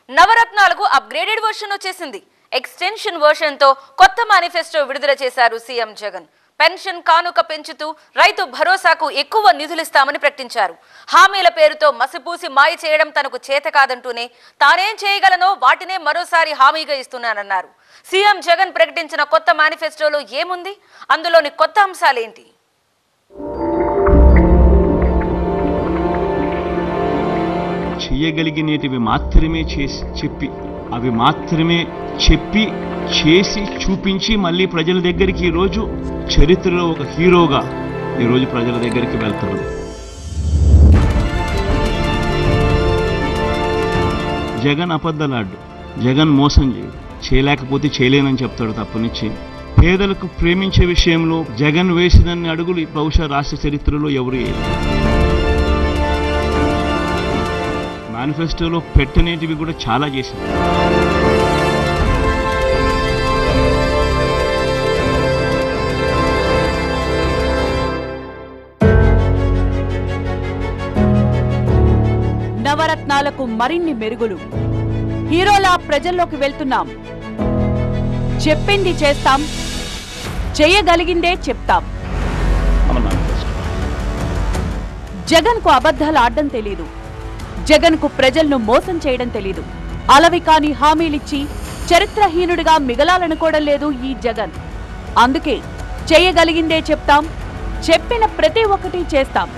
నవరత్నాలకు upgraded version వచ్చేసింది extension version తో కొత్త మేనిఫెస్టో విడుదల చేశారు సీఎం జగన్ పెన్షన్ కానుక పెంచుతూ రైతు భరోసాకు ఎక్కువ నిధులిస్తామని ప్రకటించారు హామీల పేరుతో మసిపూసి మాయ చేయడం తనకు చేత కాదంటూనే తానేం చేయగలనో వాటినే మరోసారి హామీగా ఇస్తున్నానన్నారు సీఎం జగన్ ప్రకటించిన కొత్త మేనిఫెస్టోలో ఏముంది అందులోని కొత్త అంశాలేంటి చేయగలిగినటివి మాత్రమే చేసి చెప్పి అవి మాత్రమే చెప్పి చేసి చూపించి మళ్ళీ ప్రజల దగ్గరికి ఈరోజు చరిత్రలో ఒక హీరోగా ఈరోజు ప్రజల దగ్గరికి వెళ్తాడు జగన్ అబద్ధలాడు జగన్ మోసం చేయడు చేయలేకపోతే చేయలేనని చెప్తాడు తప్పనిచ్చి పేదలకు ప్రేమించే విషయంలో జగన్ వేసినన్ని అడుగులు బహుశా రాష్ట్ర చరిత్రలో ఎవరు వేయలేదు మేనిఫెస్టోలో పెట్టనేటివి కూడా చాలా చేశారు నవరత్నాలకు మరిన్ని మెరుగులు హీరోలా ప్రజల్లోకి వెళ్తున్నాం చెప్పింది చేస్తాం చేయగలిగిందే చెప్తాం మన మేనిఫెస్టో జగన్ కు అబద్ధాలు ఆడడం తెలీదు జగన్ కు ప్రజలను మోసం చేయడం తెలీదు అలవి కాని హామీలిచ్చి చరిత్రహీనుడిగా మిగలాలనుకోవడం లేదు ఈ జగన్ అందుకే చేయగలిగిందే చెప్తాం చెప్పిన ప్రతి ఒక్కటి చేస్తాం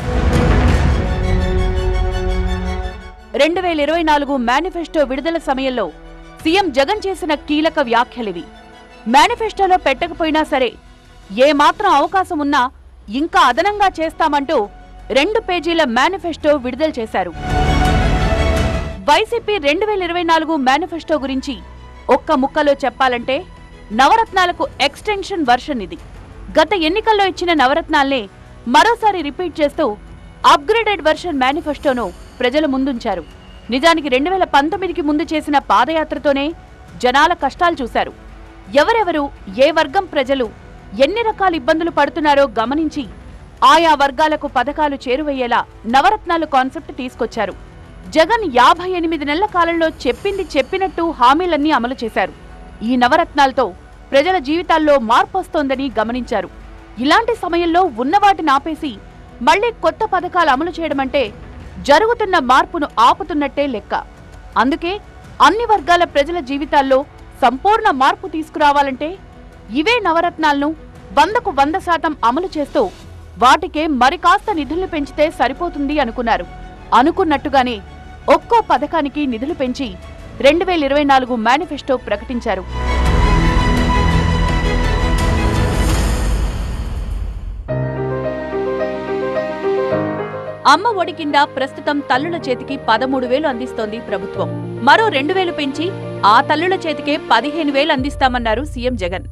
రెండు వేల ఇరవై నాలుగు మేనిఫెస్టో విడుదల సమయంలో సీఎం జగన్ చేసిన కీలక వ్యాఖ్యలివి మేనిఫెస్టోలో పెట్టకపోయినా సరే ఏమాత్రం అవకాశం ఉన్నా ఇంకా అదనంగా చేస్తామంటూ రెండు పేజీల మేనిఫెస్టో విడుదల చేశారు వైసీపీ రెండు వేల ఇరవై నాలుగు మేనిఫెస్టో గురించి ఒక్క ముక్కలో చెప్పాలంటే నవరత్నాలకు ఎక్స్టెన్షన్ వర్షన్ ఇది గత ఎన్నికల్లో ఇచ్చిన నవరత్నాల్నే మరోసారి రిపీట్ చేస్తూ అప్గ్రేడెడ్ వర్షన్ మేనిఫెస్టోను ప్రజల ముందుంచారు నిజానికి రెండు వేల పంతొమ్మిదికి ముందు చేసిన పాదయాత్రతోనే జనాల కష్టాలు చూశారు ఎవరెవరు ఏ వర్గం ప్రజలు ఎన్ని రకాల ఇబ్బందులు పడుతున్నారో గమనించి ఆయా వర్గాలకు పథకాలు చేరువయ్యేలా నవరత్నాలు కాన్సెప్ట్ తీసుకొచ్చారు జగన్ యాభై ఎనిమిది నెలల కాలంలో చెప్పింది చెప్పినట్టు హామీలన్నీ అమలు చేశారు ఈ నవరత్నాలతో ప్రజల జీవితాల్లో మార్పు వస్తోందని గమనించారు ఇలాంటి సమయంలో ఉన్నవాటిని ఆపేసి మళ్లీ కొత్త పథకాలు అమలు చేయడమంటే జరుగుతున్న మార్పును ఆపుతున్నట్టే లెక్క అందుకే అన్ని వర్గాల ప్రజల జీవితాల్లో సంపూర్ణ మార్పు తీసుకురావాలంటే ఇవే నవరత్నాలను వందకు వంద శాతం అమలు చేస్తూ వాటికే మరి కాస్త నిధులు పెంచితే సరిపోతుంది అనుకున్నారు అనుకున్నట్టుగానే ఒక్కో పథకానికి నిధులు పెంచి రెండు వేల ఇరవై నాలుగు మేనిఫెస్టో ప్రకటించారు అమ్మ ఒడి కింద ప్రస్తుతం తల్లుల చేతికి పదమూడు వేలు అందిస్తోంది ప్రభుత్వం మరో రెండు వేలు పెంచి ఆ తల్లుల చేతికే పదిహేను వేలు అందిస్తామన్నారు సీఎం జగన్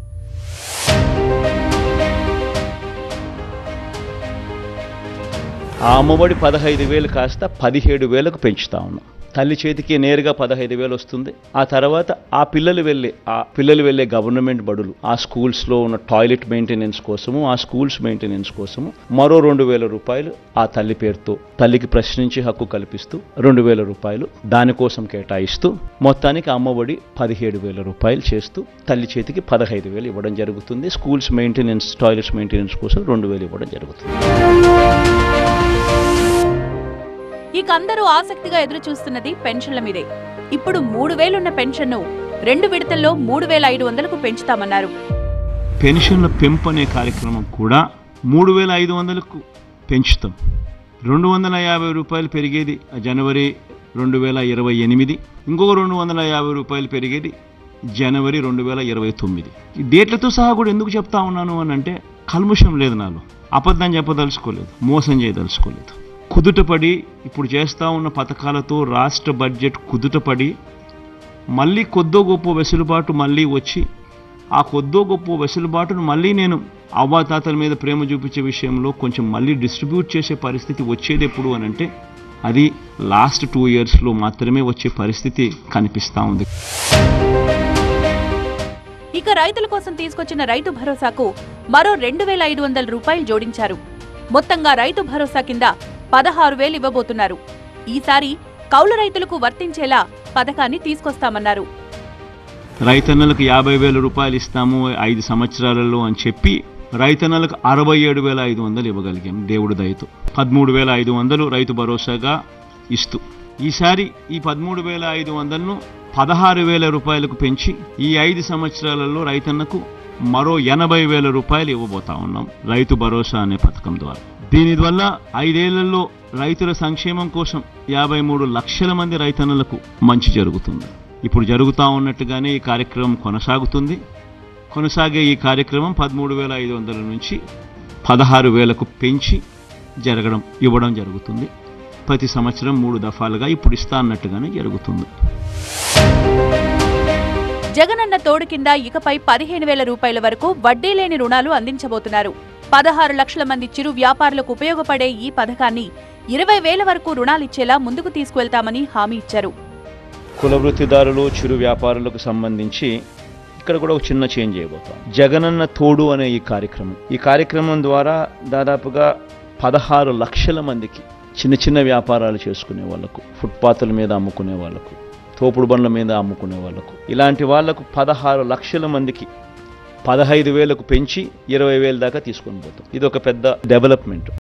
ఆ అమ్మఒడి పదహైదు వేలు కాస్త పదిహేడు వేలకు పెంచుతా ఉన్నాం తల్లి చేతికి నేరుగా పదహైదు వేలు వస్తుంది ఆ తర్వాత ఆ పిల్లలు వెళ్ళే ఆ పిల్లలు వెళ్ళే గవర్నమెంట్ బడులు ఆ స్కూల్స్లో ఉన్న టాయిలెట్ మెయింటెనెన్స్ కోసము ఆ స్కూల్స్ మెయింటెనెన్స్ కోసము మరో రెండు వేల రూపాయలు ఆ తల్లి పేరుతో తల్లికి ప్రశ్నించే హక్కు కల్పిస్తూ రెండు వేల రూపాయలు దానికోసం కేటాయిస్తూ మొత్తానికి అమ్మఒడి పదిహేడు వేల రూపాయలు చేస్తూ తల్లి చేతికి పదహైదు వేలు ఇవ్వడం జరుగుతుంది స్కూల్స్ మెయింటెనెన్స్ టాయిలెట్స్ మెయింటెనెన్స్ కోసం రెండు వేలు ఇవ్వడం జరుగుతుంది ఇక అందరూ ఆసక్తిగా ఎదురు చూస్తున్నది పెన్షన్ల మీదే ఇప్పుడు మూడు వేలున్న పెన్షన్ను రెండు విడతల్లో మూడు వేల ఐదు వందలకు పెంచుతామన్నారు పెన్షన్ల పెంపు అనే కార్యక్రమం కూడా మూడు వేల ఐదు వందలకు పెంచుతాం రెండు వందల యాభై రూపాయలు పెరిగేది జనవరి రెండు వేల ఇరవై ఎనిమిది ఇంకొక రెండు వందల యాభై రూపాయలు పెరిగేది జనవరి రెండు వేల ఇరవై తొమ్మిది ఈ డేట్లతో సహా కూడా ఎందుకు చెప్తా ఉన్నాను అని అంటే కల్ముషం లేదు నాలో అబద్ధం చెప్పదలుచుకోలేదు మోసం చేయదలుచుకోలేదు కుదుటపడి ఇప్పుడు చేస్తూ ఉన్న పథకాలతో రాష్ట్ర బడ్జెట్ కుదుటపడి మళ్ళీ కొద్దో గొప్ప వెసులుబాటు మళ్ళీ వచ్చి ఆ కొద్దో గొప్ప వెసులుబాటును మళ్ళీ నేను అవ్వాతాతల మీద ప్రేమ చూపించే విషయంలో కొంచెం మళ్ళీ డిస్ట్రిబ్యూట్ చేసే పరిస్థితి వచ్చేది ఎప్పుడు అని అంటే అది లాస్ట్ టూ ఇయర్స్లో మాత్రమే వచ్చే పరిస్థితి కనిపిస్తూ ఉంది ఇక రైతుల కోసం తీసుకొచ్చిన రైతు భరోసాకు మరో రెండు వేల ఐదు వందల రూపాయలు జోడించారు మొత్తంగా రైతు భరోసా కింద పదహారు వేలు ఇవ్వబోతున్నారు ఈసారి కౌలు రైతులకు వర్తించేలా పథకాన్ని తీసుకొస్తామన్నారు రైతన్నలకు యాభై వేల రూపాయలు ఇస్తాము ఐదు సంవత్సరాలలో అని చెప్పి రైతన్నలకు అరవై ఏడు వేల ఐదు వందలు ఇవ్వగలిగాం దేవుడి దయతో పదమూడు వేల ఐదు వందలు రైతు భరోసాగా ఇస్తూ ఈసారి ఈ పదమూడు వేల ఐదు వందలను పదహారు వేల రూపాయలకు పెంచి ఈ ఐదు సంవత్సరాలలో రైతన్నకు మరో ఎనభై వేల రూపాయలు ఇవ్వబోతా ఉన్నాం రైతు భరోసా అనే పథకం ద్వారా దీనివల్ల ఐదేళ్లలో రైతుల సంక్షేమం కోసం యాభై మూడు లక్షల మంది రైతన్నలకు మంచి జరుగుతుంది ఇప్పుడు జరుగుతూ ఉన్నట్టుగానే ఈ కార్యక్రమం కొనసాగుతుంది కొనసాగే ఈ కార్యక్రమం పదమూడు వేల ఐదు వందల నుంచి పదహారు వేలకు పెంచి జరగడం ఇవ్వడం జరుగుతుంది ప్రతి సంవత్సరం మూడు దఫాలుగా ఇప్పుడు ఇస్తా అన్నట్టుగానే జరుగుతుంది జగనన్న తోడు కింద ఇకపై పదిహేను వేల రూపాయల వరకు వడ్డీ లేని రుణాలు అందించబోతున్నారు పదహారు లక్షల మంది చిరు వ్యాపారులకు ఉపయోగపడే ఈ పథకాన్ని ఇరవై వేల వరకు రుణాలిచ్చేలా ముందుకు తీసుకువెళ్తామని హామీ ఇచ్చారు కుల వృత్తిదారులు చిరు వ్యాపారులకు సంబంధించి ఇక్కడ కూడా ఒక చిన్న చేంజ్ చేయబోతాం జగనన్న తోడు అనే ఈ కార్యక్రమం ఈ కార్యక్రమం ద్వారా దాదాపుగా పదహారు లక్షల మందికి చిన్న చిన్న వ్యాపారాలు చేసుకునే వాళ్ళకు ఫుట్పాత్ల మీద అమ్ముకునే వాళ్ళకు తోపుడు బండ్ల మీద అమ్ముకునే వాళ్ళకు ఇలాంటి వాళ్లకు పదహారు లక్షల మందికి పదహైదు వేలకు పెంచి ఇరవై వేల దాకా తీసుకొని పోతాం ఇది ఒక పెద్ద డెవలప్మెంట్